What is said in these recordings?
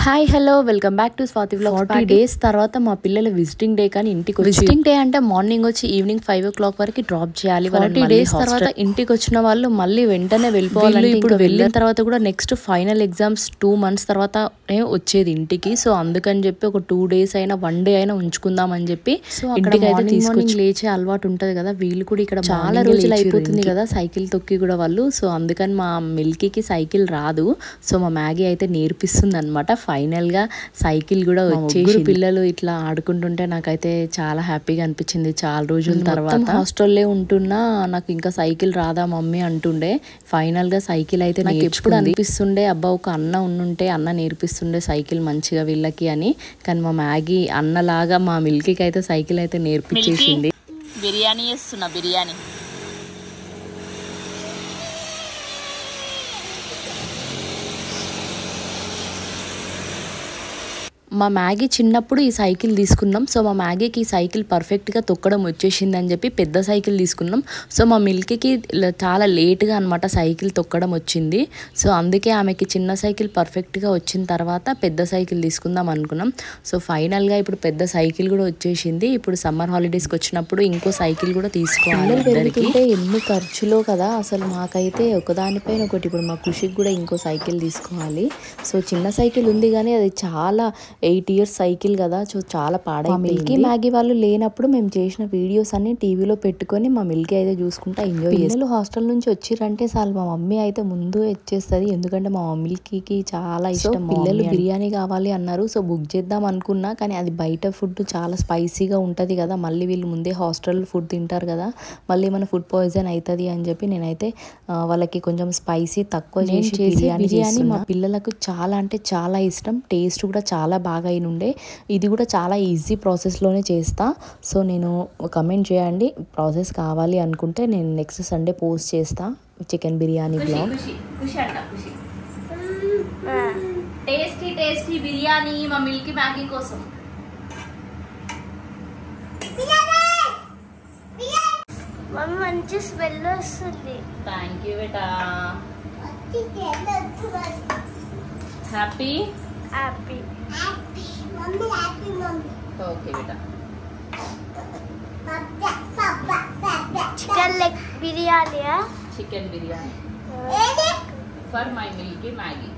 Hi hello welcome back to Swathi vlog forty days తర్వాత మా పిల్లల విజిటింగ్ డే కానీ ఇంటికి విజిటింగ్ డే అంటే మార్నింగ్ వచ్చి ఈవినింగ్ ఫైవ్ ఓ క్లాక్ వరకు డ్రాప్ చేయాలి ఫార్టీ డేస్ తర్వాత ఇంటికి వచ్చిన వాళ్ళు మళ్ళీ వెంటనే వెళ్ళిపోవాలి ఇప్పుడు వెళ్ళిన తర్వాత కూడా next final exams two months తర్వాత వచ్చేది ఇంటికి సో అందుకని చెప్పి ఒక టూ డేస్ అయినా వన్ డే అయినా ఉంచుకుందాం అని చెప్పి సో ఇంటికి అయితే తీసుకొచ్చి లేచే అలవాటు ఉంటది కదా వీళ్ళు కూడా ఇక్కడ చాలా రోజులు అయిపోతుంది కదా సైకిల్ తొక్కి కూడా వాళ్ళు సో అందుకని మా మిల్కీకి సైకిల్ రాదు సో మా మ్యాగీ అయితే నేర్పిస్తుంది అనమాట ఫైనల్ గా సైకిల్ కూడా వచ్చేసి పిల్లలు ఇట్లా ఆడుకుంటుంటే నాకైతే చాలా హ్యాపీగా అనిపించింది చాలా రోజుల తర్వాత హాస్టల్లో ఉంటున్నా నాకు ఇంకా సైకిల్ రాదా మమ్మీ అంటుండే ఫైనల్ గా సైకిల్ అయితే నాకు ఎప్పుడు అనిపిస్తుండే అబ్బా ఒక అన్న ఉండుంటే అన్న నేర్పిస్తుండే సైకిల్ మంచిగా వీళ్ళకి అని కానీ మా మ్యాగీ అన్నలాగా మా మిల్కీకి అయితే సైకిల్ అయితే నేర్పించేసింది బిర్యానీ చేస్తున్నా బిర్యానీ మా మ్యాగీ చిన్నప్పుడు ఈ సైకిల్ తీసుకున్నాం సో మా మ్యాగీకి ఈ సైకిల్ పర్ఫెక్ట్గా తొక్కడం వచ్చేసింది అని చెప్పి పెద్ద సైకిల్ తీసుకున్నాం సో మా మిల్కీకి ల- చాలా లేట్గా అనమాట సైకిల్ తొక్కడం వచ్చింది సో అందుకే ఆమెకి చిన్న సైకిల్ పర్ఫెక్ట్గా వచ్చిన తర్వాత పెద్ద సైకిల్ తీసుకుందాం అనుకున్నాం సో ఫైనల్గా ఇప్పుడు పెద్ద సైకిల్ కూడా వచ్చేసింది ఇప్పుడు సమ్మర్ హాలిడేస్కి వచ్చినప్పుడు ఇంకో సైకిల్ కూడా తీసుకోవాలి ఇద్దరికి ఎన్ని ఖర్చులో కదా అసలు మాకైతే ఒకదానిపైన ఒకటి ఇప్పుడు మా ఖుషికి కూడా ఇంకో సైకిల్ తీసుకోవాలి సో చిన్న సైకిల్ ఉంది కానీ అది చాలా ఎయిట్ ఇయర్స్ సైకిల్ కదా సో చాలా పాడైపోయింది మిల్కీ మ్యాగీ వాళ్ళు లేనప్పుడు మేము చేసిన వీడియోస్ అన్ని టీవీలో పెట్టుకొని మా మిల్కీ అయితే చూసుకుంటా ఎంజాయ్ పిల్లలు హాస్టల్ నుంచి వచ్చిరంటే చాలు మా మమ్మీ అయితే ముందు వచ్చేస్తుంది ఎందుకంటే మా మిల్కీకి చాలా ఇష్టం పిల్లలు బిర్యానీ కావాలి అన్నారు సో బుక్ చేద్దాం అనుకున్నా కానీ అది బయట ఫుడ్ చాలా స్పైసీగా ఉంటుంది కదా మళ్ళీ వీళ్ళు ముందే హాస్టల్ ఫుడ్ తింటారు కదా మళ్ళీ మన ఫుడ్ పాయిజన్ అవుతుంది అని చెప్పి నేనైతే ఆ, వాళ్ళకి కొంచెం స్పైసీ తక్కువ చేసి బిర్యానీ బిర్యానీ మా పిల్లలకు చాలా అంటే చాలా ఇష్టం టేస్ట్ కూడా చాలా బాగా అయిన ఉండే ఇది కూడా చాలా ఈజీ ప్రాసెస్లోనే చేస్తా సో నేను కమెంట్ చేయండి ప్రాసెస్ కావాలి అనుకుంటే నేను నెక్స్ట్ సండే పోస్ట్ చేస్తా చికెన్ బిర్యానీ బ్లాగ్ ఖుషి ఖుషి అంట ఖుషి టేస్టీ టేస్టీ బిర్యానీ మా మిల్కీ మ్యాగీ కోసం మమ్మీ మంచి స్మెల్ వస్తుంది థ్యాంక్ యూ బేటా హ్యాపీ హ్యాపీ ఓకే బేటా చికెన్ లెగ్ బిర్యానీయా chicken biryani for my Milky Maggie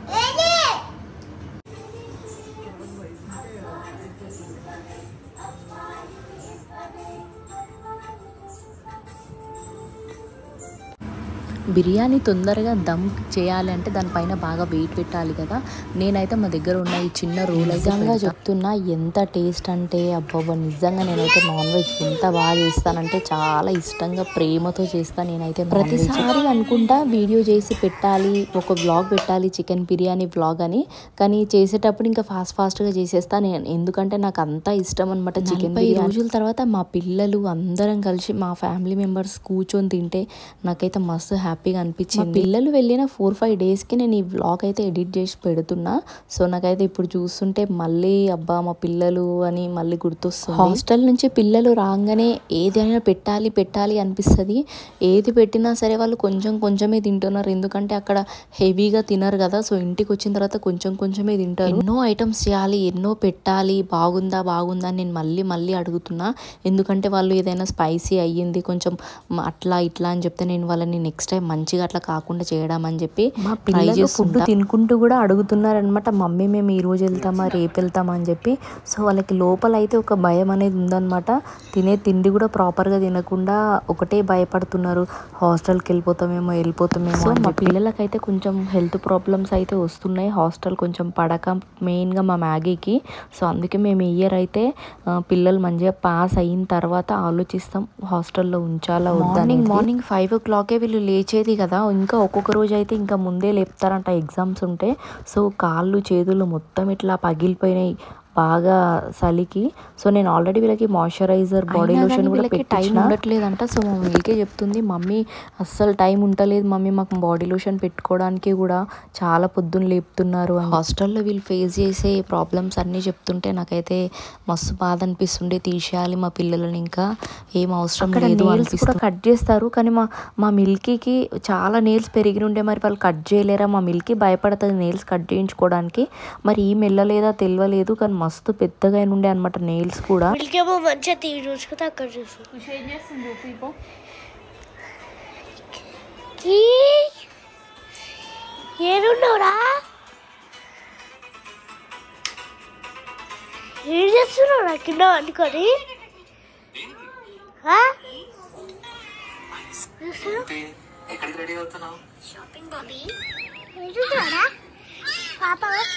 biryani తొందరగా దమ్ చేయాలి అంటే దానిపైన బాగా వెయిట్ పెట్టాలి కదా నేనైతే మా దగ్గర ఉన్న ఈ చిన్న రోల్ నిజంగా చెప్తున్నా ఎంత టేస్ట్ అంటే అబ్బాబా నిజంగా నేనైతే నాన్ వెజ్ ఎంత బాగా చేస్తానంటే చాలా ఇష్టంగా ప్రేమతో చేస్తాను నేనైతే ప్రతిసారి అనుకుంటా వీడియో చేసి పెట్టాలి ఒక వ్లాగ్ పెట్టాలి చికెన్ బిర్యానీ వ్లాగ్ అని కానీ చేసేటప్పుడు ఇంకా ఫాస్ట్ ఫాస్ట్గా చేసేస్తా నేను ఎందుకంటే నాకు అంతా ఇష్టం అనమాట చికెన్ రోజుల తర్వాత మా పిల్లలు అందరం కలిసి మా ఫ్యామిలీ మెంబర్స్ కూర్చొని తింటే నాకైతే మస్తు హ్యాపీగా అనిపించింది మా పిల్లలు వెళ్ళిన ఫోర్ ఫైవ్ డేస్కి నేను ఈ వ్లాగ్ అయితే ఎడిట్ చేసి పెడుతున్నా సో నాకైతే ఇప్పుడు చూస్తుంటే మళ్ళీ అబ్బా మా పిల్లలు అని మళ్ళీ గుర్తొస్తుంది హాస్టల్ నుంచి పిల్లలు రాగానే ఏదైనా పెట్టాలి పెట్టాలి అనిపిస్తుంది ఏది పెట్టినా సరే వాళ్ళు కొంచెం కొంచెమే తింటున్నారు ఎందుకంటే అక్కడ హెవీగా తినరు కదా సో ఇంటికి వచ్చిన తర్వాత కొంచెం కొంచెమే తింటారు ఎన్నో ఐటమ్స్ చేయాలి ఎన్నో పెట్టాలి బాగుందా బాగుందా అని నేను మళ్ళీ మళ్ళీ అడుగుతున్నా ఎందుకంటే వాళ్ళు ఏదైనా స్పైసీ అయ్యింది కొంచెం మ- అట్లా ఇట్లా అని చెప్తే నేను వాళ్ళని నెక్స్ట్ టైం మంచిగా అట్లా కాకుండా చేయడం అని చెప్పి మా పిల్లలు ఫుడ్ తినుకుంటూ కూడా అడుగుతున్నారనమాట మమ్మీ మేము ఈ రోజు వెళ్తామా రేపు వెళ్తామా అని చెప్పి సో వాళ్ళకి లోపల అయితే ఒక భయం అనేది ఉందన్నమాట తినే తిండి కూడా ప్రాపర్గా తినకుండా ఒకటే భయపడుతున్నారు హాస్టల్కి వెళ్ళిపోతామేమో వెళ్ళిపోతామేమో సో మా పిల్లలకైతే కొంచెం హెల్త్ ప్రాబ్లమ్స్ అయితే వస్తున్నాయి హాస్టల్ కొంచెం పడక మెయిన్గా మా మ్యాగీకి సో అందుకే మేము ఈ ఇయర్ అయితే ఆ, పిల్లలు మంచిగా పాస్ అయిన తర్వాత ఆలోచిస్తాం హాస్టల్లో ఉంచాలా మార్నింగ్ మార్నింగ్ ఫైవ్ ఓ క్లాకే వీళ్ళు లేచేది కదా ఇంకా ఒక్కొక్క రోజు అయితే ఇంకా ముందే లేపుతారంట ఎగ్జామ్స్ ఉంటే సో కాళ్ళు చేతులు మొత్తం ఇట్లా పగిలిపోయినాయి బాగా చలికి సో నేను ఆల్రెడీ వీళ్ళకి మాయిశ్చరైజర్ బాడీ లోషన్ కూడా టైం ఉండట్లేదంట సో మా మిల్కే చెప్తుంది మమ్మీ అస్సలు టైం ఉండలేదు మమ్మీ మాకు బాడీ లోషన్ పెట్టుకోవడానికి కూడా చాలా పొద్దున్న లేపుతున్నారు హాస్టల్లో వీళ్ళు ఫేస్ చేసే ప్రాబ్లమ్స్ అన్నీ చెప్తుంటే నాకైతే మస్తు బాధ అనిపిస్తుండే తీసేయాలి మా పిల్లలని ఇంకా ఏం అవసరం లేదు కూడా కట్ చేస్తారు కానీ మా మా మిల్కీకి చాలా నేల్స్ పెరిగి ఉండే మరి వాళ్ళు కట్ చేయలేరా మా మిల్కీ భయపడుతుంది నేల్స్ కట్ చేయించుకోవడానికి మరి ఈ మెల్లలేదా తెలియలేదు కానీ మస్తు పెద్దగా ఉండే అనమాట నెయిల్స్ కూడా వీళ్ళకేమో మంచిగా టీవీ చూసుకుంటే అక్కడ చూసు ఖుషి ఏం చేస్తుంది చూపు ఇపో ఏడున్నావురా ఏం చేస్తున్నావురా కింద వండుకొని ఆ? ఎక్కడికి రెడీ అవుతున్నావు షాపింగ్ బాబీ ఏడున్నారా పాప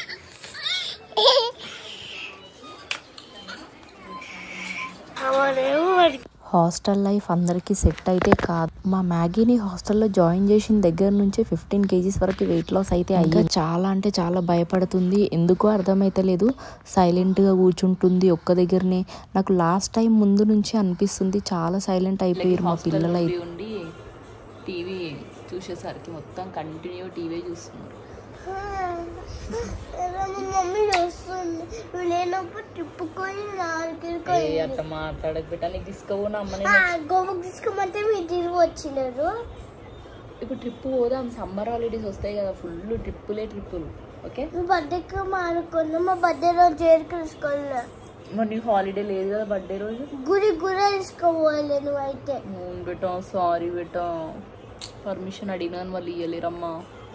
అవునేమో మరి హాస్టల్ లైఫ్ అందరికీ సెట్ అయితే కాదు మా మ్యాగీని హాస్టల్లో జాయిన్ చేసిన దగ్గర నుంచే ఫిఫ్టీన్ కేజీస్ వరకు వెయిట్ లాస్ అయితే అయ్యి చాలా అంటే చాలా భయపడుతుంది ఎందుకో అర్థమైతలేదు సైలెంట్గా కూర్చుంటుంది ఒక్క దగ్గరనే నాకు లాస్ట్ టైం ముందు నుంచి అనిపిస్తుంది చాలా సైలెంట్ అయిపోయారు మా పిల్లలు అయితే ఉండి టీవీ చూసేసరికి మొత్తం కంటిన్యూ టీవీ చూస్తున్నారు మా మమ్మీ చూస్తుంది నువ్వు లేనప్పుడు తిప్పుకొని నాలుగు అట్లా మాట్లాడక పెట్టా నీకు తీసుకోవు అమ్మని గోవకు తీసుకోమంటే మీరు తిరిగి వచ్చినారు ఇప్పుడు ట్రిప్ పోదాం సమ్మర్ హాలిడేస్ వస్తాయి కదా ఫుల్ ట్రిప్పులే ట్రిప్పులు ఓకే మీ బర్త్డేకి మానుకున్నా మా బర్త్డే రోజు ఏరుకు తీసుకున్నా మరి నీకు హాలిడే లేదు కదా బర్త్డే రోజు గుడి గుడి తీసుకోవాలి నువ్వైతే అవును బేటా సారీ బేటా పర్మిషన్ అడిగినాను వాళ్ళు ఇయ్యలేరమ్మా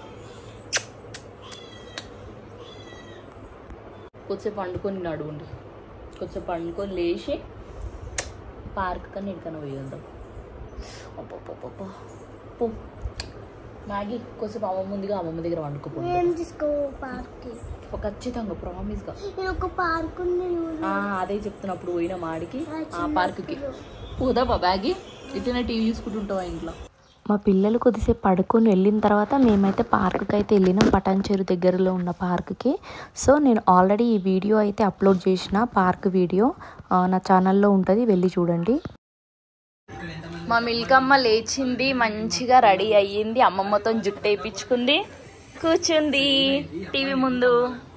కొద్దిసేపు పండుకొని నడువుండి కొద్దిసేపు పండుకొని లేచి పార్క్ కన్నా ఎక్కడికన్నా పోయేద్దాం అబ్బబ్బబ్బబ్బా. పో మ్యాగీ కొద్దిసేపు అమ్మమ్మ ముందుగా అమ్మమ్మ దగ్గర వండుకోపో ఏం తీసుకో పార్క్కి ఖచ్చితంగా ప్రామిస్గా నేను ఒక పార్క్ ఉంది చూడు. ఆ, అదే చెప్తున్నప్పుడు పోయిన మాడికి ఆ, ఆ పార్క్కి చిన్నప్పుడు. పోదామా బ్యాగి ఇట్లనే టీవీ చూసుకుంటుంటావా ఇంట్లో మా పిల్లలు కొద్దిసేపు పడుకొని వెళ్ళిన తర్వాత మేమైతే పార్క్కి అయితే వెళ్ళినాం పటాన్చెరు దగ్గరలో ఉన్న పార్క్కి సో నేను ఆల్రెడీ ఈ వీడియో అయితే అప్లోడ్ చేసిన పార్క్ వీడియో ఆ, నా ఛానల్లో ఉంటుంది వెళ్ళి చూడండి మా మిల్కమ్మ లేచింది మంచిగా రెడీ అయ్యింది అమ్మమ్మతో జుట్టు వేయించుకుంది కూర్చుంది టీవీ ముందు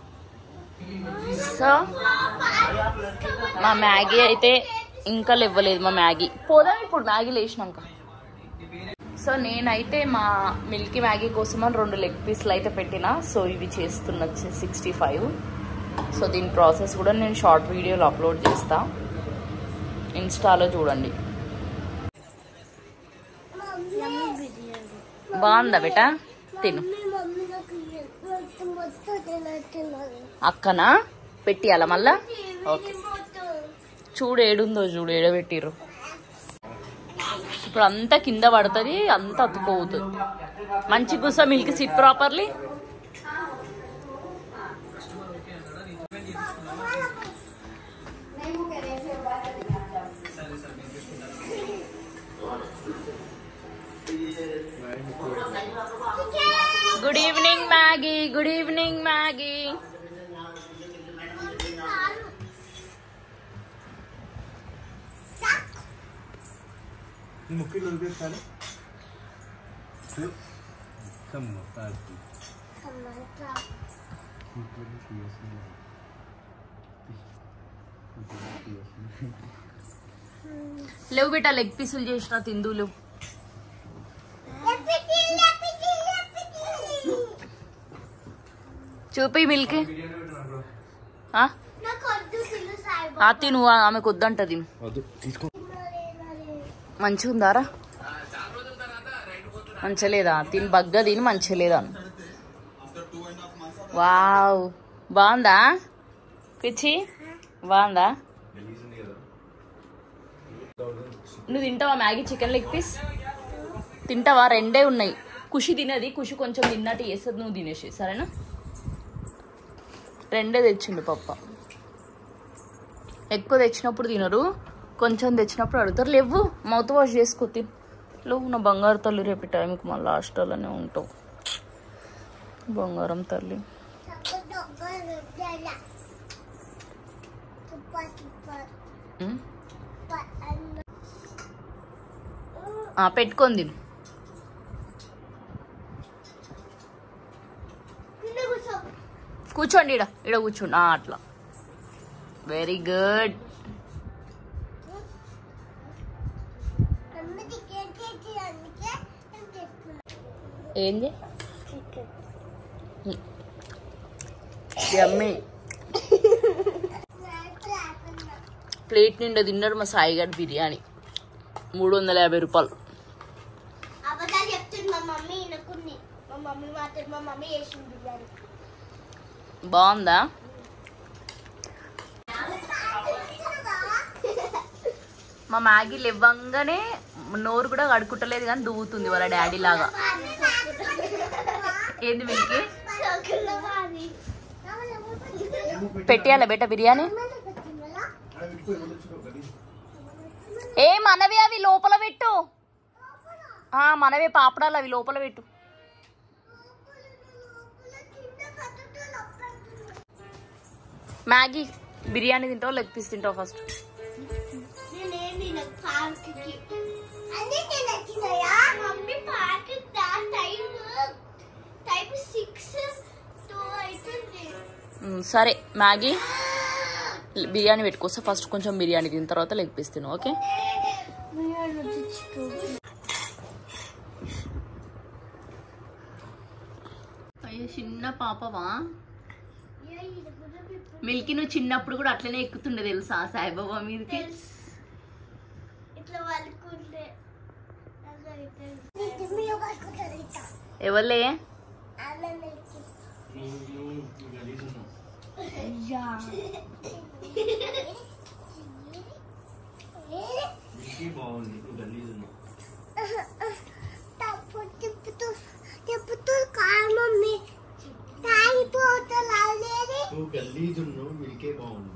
సో మా మ్యాగీ అయితే ఇంకా లేవ్వలేదు మా మ్యాగీ పోదాం ఇప్పుడు మ్యాగీ లేచినాక సో నేనైతే మా మిల్కీ మ్యాగీ కోసం అని రెండు లెగ్ పీస్లు అయితే పెట్టిన సో ఇవి చేస్తున్న సిక్స్టీ ఫైవ్ సో దీని ప్రాసెస్ కూడా నేను షార్ట్ వీడియోలో అప్లోడ్ చేస్తా ఇన్స్టాలో చూడండి బాగుందా బేట తిను మీ మమ్మీ నాకు మొత్తం మొత్తం తినట్టున్నది. అక్కనా పెట్టియాల మళ్ళా ఓకే మొత్తం. చూడు ఏడుందో చూడు ఏడబెట్టిర్రు ఇప్పుడు అంతా కింద పడుతుంది అంతా అతుకోవుతుంది మంచి కూసా milk sit properly good evening Maggie good evening Maggie ముక్కిలు వదిలేస్తాను కమ్మ తాకి సమంత. లేవు బిడ్డ లెగ్ పీసులు చేసిన తిందులు చూపి మిల్క్ నాకు వద్దు తిను సాయి ఆ తిను ఆమెకు వద్దంటది వద్దు తీసుకో మంచిగా ఉందారా మంచిగా లేదా తిని బగ్గ తిని మంచిగా లేదా వావ్ బాగుందా పిచ్చి బాగుందా నువ్వు తింటావా మ్యాగీ చికెన్ లెగ్ పీస్ తింటావా రెండే ఉన్నాయి ఖుషి తినది ఖుషి కొంచెం తిన్నట్టు చేస్తుంది నువ్వు తినేసి సరేనా రెండే తెచ్చిండు పప్ప ఎక్కువ తెచ్చినప్పుడు తినరు కొంచెం తెచ్చినప్పుడు అడుగుతారు లేవు మౌత్ వాష్ చేసుకో తిను లేవు నా బంగారు తల్లి రేపు ఈ టైంకి మళ్ళీ హాస్టల్లోనే ఉంటావు బంగారం తల్లి పట్టు పట్టు ఉమ్. పట్టు ఆ, పెట్టుకొని తిను కింద కూర్చో కూర్చోండి ఇడ ఇడ కూర్చోండి ఆ, అట్లా వెరీ గుడ్ అమ్మ చికెన్ చేసి అందుకే నేను తెచ్చుకున్నా ఏంది చికెన్ యమ్మీ ప్లేట్ నిండా తిన్నాడు మా సాయి గారి బిర్యానీ మూడు వందల యాభై రూపాయలు అబద్ధాలు చెప్తుంది మా మమ్మీ వినకుంది మా మమ్మీ మాత్రం మా మమ్మీ చేసింది బిర్యానీ బాగుందా మా మ్యాగీ లేవ్వంగానే నోరు కూడా కడుక్కుంటలేదు కానీ దువ్వుతుంది వాళ్ళ డాడీ లాగా ఏంది మీకు పెట్టేయాలా బేట బిర్యానీ ఏ మనవి అవి లోపల పెట్టు ఆ, మనవే పాపడాలు అవి లోపల పెట్టు మ్యాగీ బిర్యానీ తింటావు లెగ్ పీస్ తింటావు ఫస్ట్ నేనేం తినను పార్క్కి అన్నీ నేను వచ్చినాయా mummy park time time six two అవుతుంది సరే మ్యాగీ బిర్యానీ పెట్టుకొస్తా ఫస్ట్ కొంచెం బిర్యానీ తిన్న తర్వాత లెగ్ పీస్ తిను ఓకే బిర్యానీ వచ్చి చికెన్ అయ్యో చిన్న పాపవా మిల్కీ నువ్వు చిన్నప్పుడు కూడా అట్లనే ఎక్కుతుండే తెలుసా సాయిబాబా మీదకి ఇట్లా వాళ్ళకుంటే ఎవరులే బాగుంది నువ్వు గలీజ్ ఉన్నావు తప్పు తిప్పుతూ తిప్పుతూ కాదు మమ్మీ తాగిపోతా లేదు నువ్వు గలీజ్ ఉన్నావు మిల్కే బాగుంది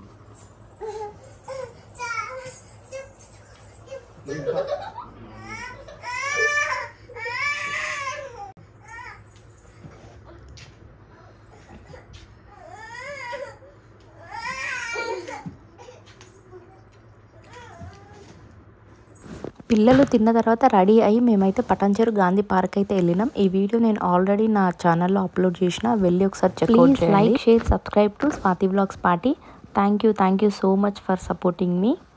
పిల్లలు తిన్న తర్వాత రెడీ అయ్యి మేమైతే పటాన్చెరు గాంధీ పార్క్ అయితే వెళ్ళినాం ఈ వీడియో నేను ఆల్రెడీ నా ఛానల్లో అప్లోడ్ చేసిన వెళ్ళి ఒకసారి check like share subscribe to Swathi blogs party thank you thank you so much for supporting me